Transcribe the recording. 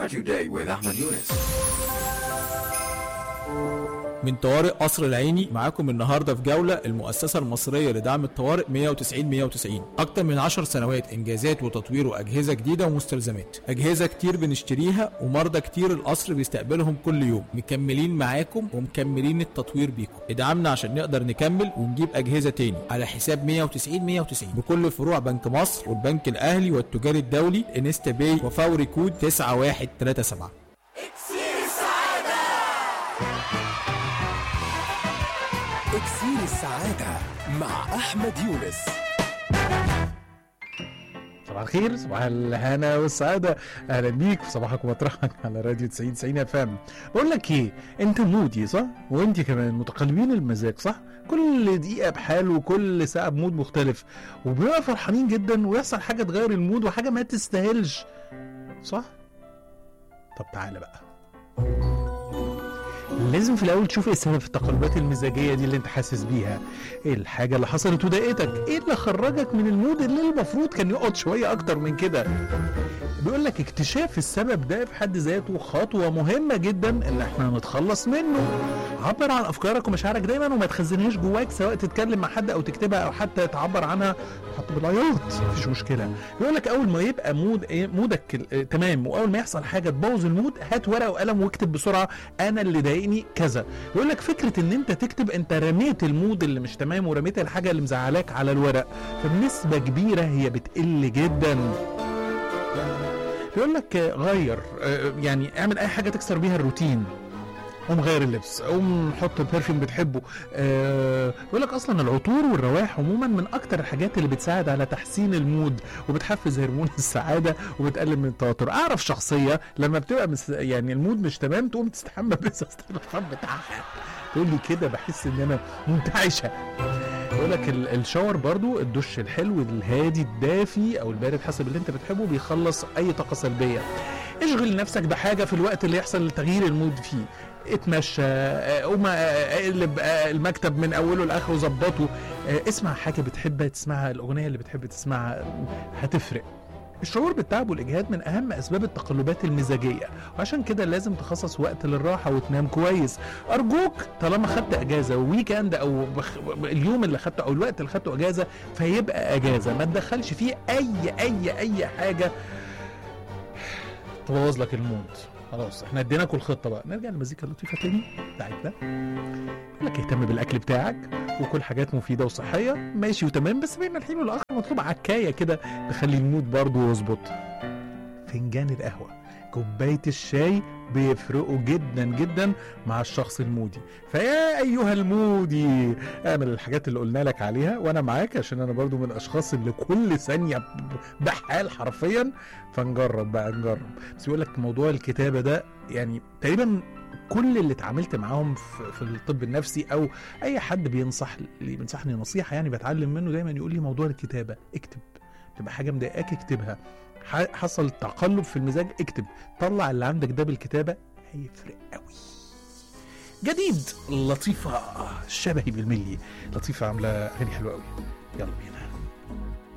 Start your day with Ahmed Yunus. من طوارئ قصر العيني معاكم النهارده في جوله المؤسسه المصريه لدعم الطوارئ 190 190 اكتر من 10 سنوات انجازات وتطوير واجهزه جديده ومستلزمات اجهزه كتير بنشتريها ومرضى كتير القصر بيستقبلهم كل يوم مكملين معاكم ومكملين التطوير بيكم ادعمنا عشان نقدر نكمل ونجيب اجهزه تاني على حساب 190 190 بكل فروع بنك مصر والبنك الاهلي والتجاري الدولي انستا باي وفوري كود 9137 اكسير السعادة مع أحمد يونس صباح الخير صباح الهنا والسعادة أهلا بيك في صباحك ومطرحك على راديو 90 90 اف ام بقول لك إيه أنت مودي صح؟ وأنت كمان متقلبين المزاج صح؟ كل دقيقة بحال وكل ساعة بمود مختلف وبنبقى فرحانين جدا ويحصل حاجة تغير المود وحاجة ما تستاهلش صح؟ طب تعالى بقى لازم في الاول تشوف ايه السبب في التقلبات المزاجيه دي اللي انت حاسس بيها ايه الحاجه اللي حصلت وضايقتك ايه اللي خرجك من المود اللي المفروض كان يقعد شويه اكتر من كده بيقول لك اكتشاف السبب ده في حد ذاته خطوه مهمه جدا ان احنا نتخلص منه عبر عن افكارك ومشاعرك دايما وما تخزنهاش جواك سواء تتكلم مع حد او تكتبها او حتى تعبر عنها حتى بالعياط مفيش مشكله بيقول لك اول ما يبقى مود إيه مودك ال- آه، تمام واول ما يحصل حاجه تبوظ المود هات ورقه وقلم واكتب بسرعه انا اللي ضايقني كذا بيقول لك فكره ان انت تكتب انت رميت المود اللي مش تمام ورميت الحاجه اللي مزعلاك على الورق فبنسبه كبيره هي بتقل جدا بيقول لك آه، غير آه، يعني اعمل اي حاجه تكسر بيها الروتين قوم غير اللبس قوم حط البرفيوم بتحبه آه بيقول لك اصلا العطور والروائح عموما من اكتر الحاجات اللي بتساعد على تحسين المود وبتحفز هرمون السعاده وبتقلل من التوتر اعرف شخصيه لما بتبقى مس يعني المود مش تمام تقوم تستحمى بازازه البرفان بتاعها تقول لي كده بحس ان انا منتعشه يقول لك ال- الشاور برضو الدش الحلو الهادي الدافي او البارد حسب اللي انت بتحبه بيخلص اي طاقه سلبيه اشغل نفسك بحاجه في الوقت اللي يحصل تغيير المود فيه اتمشى آه، قوم آه، اقلب آه، المكتب من اوله لاخره ظبطه آه، اسمع حاجه بتحب تسمعها الاغنيه اللي بتحب تسمعها هتفرق الشعور بالتعب والاجهاد من اهم اسباب التقلبات المزاجيه وعشان كده لازم تخصص وقت للراحه وتنام كويس ارجوك طالما خدت اجازه ويك اند او بخ... اليوم اللي خدته او الوقت اللي خدته اجازه فيبقى اجازه ما تدخلش فيه اي اي اي حاجه تبوظ لك المود خلاص احنا اديناكم الخطه بقى نرجع للمزيكا اللطيفه تاني بتاعتنا يقول لك اهتم بالاكل بتاعك وكل حاجات مفيده وصحيه ماشي وتمام بس بين الحين والاخر مطلوب عكايه كده تخلي المود برضه يظبط فنجان القهوه كوبايه الشاي بيفرقوا جدا جدا مع الشخص المودي فيا ايها المودي اعمل الحاجات اللي قلنا لك عليها وانا معاك عشان انا برضو من الاشخاص اللي كل ثانيه ب- بحال حرفيا فنجرب بقى نجرب بس يقول لك موضوع الكتابه ده يعني تقريبا كل اللي اتعاملت معاهم في, في الطب النفسي او اي حد بينصح لي بينصحني نصيحه يعني بتعلم منه دايما يقول لي موضوع الكتابه اكتب تبقى حاجه مضايقاك اكتبها ح- حصل تقلب في المزاج اكتب طلع اللي عندك ده بالكتابه هيفرق قوي جديد لطيفه شبهي بالملي لطيفه عامله اغاني حلوه قوي يلا بينا